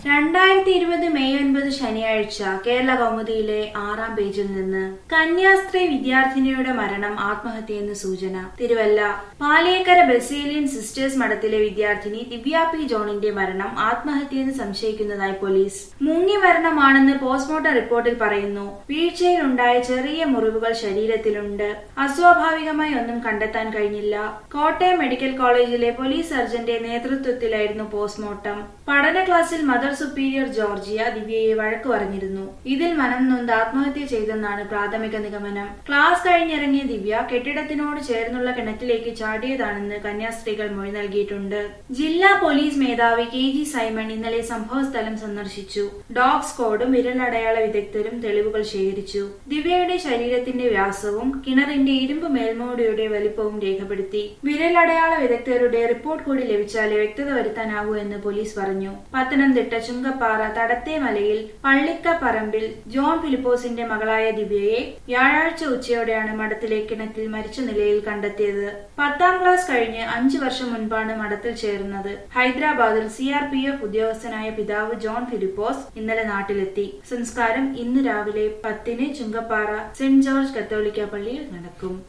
രണ്ടായിരത്തി ഇരുപത് മെയ് ഒൻപത് ശനിയാഴ്ച കേരള കൗമുദിയിലെ ആറാം പേജിൽ നിന്ന് കന്യാസ്ത്രീ വിദ്യാർത്ഥിനിയുടെ മരണം ആത്മഹത്യയെന്ന് സൂചന തിരുവല്ല പാലിയേക്കര ബസേലിയൻ സിസ്റ്റേഴ്സ് മഠത്തിലെ വിദ്യാർത്ഥിനി ദിവ്യ പി ജോണിന്റെ മരണം ആത്മഹത്യയെന്ന് സംശയിക്കുന്നതായി പോലീസ് മുങ്ങി മരണമാണെന്ന് പോസ്റ്റ്മോർട്ടം റിപ്പോർട്ടിൽ പറയുന്നു വീഴ്ചയിലുണ്ടായ ചെറിയ മുറിവുകൾ ശരീരത്തിലുണ്ട് അസ്വാഭാവികമായി ഒന്നും കണ്ടെത്താൻ കഴിഞ്ഞില്ല കോട്ടയം മെഡിക്കൽ കോളേജിലെ പോലീസ് സർജന്റെ നേതൃത്വത്തിലായിരുന്നു പോസ്റ്റ്മോർട്ടം പഠന ക്ലാസ്സിൽ മദർ സുപ്പീരിയർ ജോർജിയ ദിവ്യയെ വഴക്ക് പറഞ്ഞിരുന്നു ഇതിൽ മനം നൊന്ത് ആത്മഹത്യ ചെയ്തെന്നാണ് പ്രാഥമിക നിഗമനം ക്ലാസ് കഴിഞ്ഞിറങ്ങിയ ദിവ്യ കെട്ടിടത്തിനോട് ചേർന്നുള്ള കിണറ്റിലേക്ക് ചാടിയതാണെന്ന് കന്യാസ്ത്രീകൾ മൊഴി നൽകിയിട്ടുണ്ട് ജില്ലാ പോലീസ് മേധാവി കെ ജി സൈമൺ ഇന്നലെ സംഭവസ്ഥലം സന്ദർശിച്ചു ഡോഗ് സ്ക്വാഡും വിരലടയാള വിദഗ്ധരും തെളിവുകൾ ശേഖരിച്ചു ദിവ്യയുടെ ശരീരത്തിന്റെ വ്യാസവും കിണറിന്റെ ഇരുമ്പ് മേൽമൂടിയുടെ വലിപ്പവും രേഖപ്പെടുത്തി വിരലടയാള വിദഗ്ധരുടെ റിപ്പോർട്ട് കൂടി ലഭിച്ചാലേ വ്യക്തത വരുത്താനാകൂ എന്ന് പോലീസ് പറഞ്ഞു പത്തനംതിട്ട ചുങ്കപ്പാറ തടത്തേമലയിൽ പള്ളിക്കപ്പറമ്പിൽ ജോൺ ഫിലിപ്പോസിന്റെ മകളായ ദിവ്യയെ വ്യാഴാഴ്ച ഉച്ചയോടെയാണ് മഠത്തിലെ കിണറ്റിൽ മരിച്ച നിലയിൽ കണ്ടെത്തിയത് പത്താം ക്ലാസ് കഴിഞ്ഞ് അഞ്ചു വർഷം മുൻപാണ് മഠത്തിൽ ചേർന്നത് ഹൈദരാബാദിൽ സി ആർ പി എഫ് ഉദ്യോഗസ്ഥനായ പിതാവ് ജോൺ ഫിലിപ്പോസ് ഇന്നലെ നാട്ടിലെത്തി സംസ്കാരം ഇന്ന് രാവിലെ പത്തിന് ചുങ്കപ്പാറ സെന്റ് ജോർജ് കത്തോലിക്ക പള്ളിയിൽ നടക്കും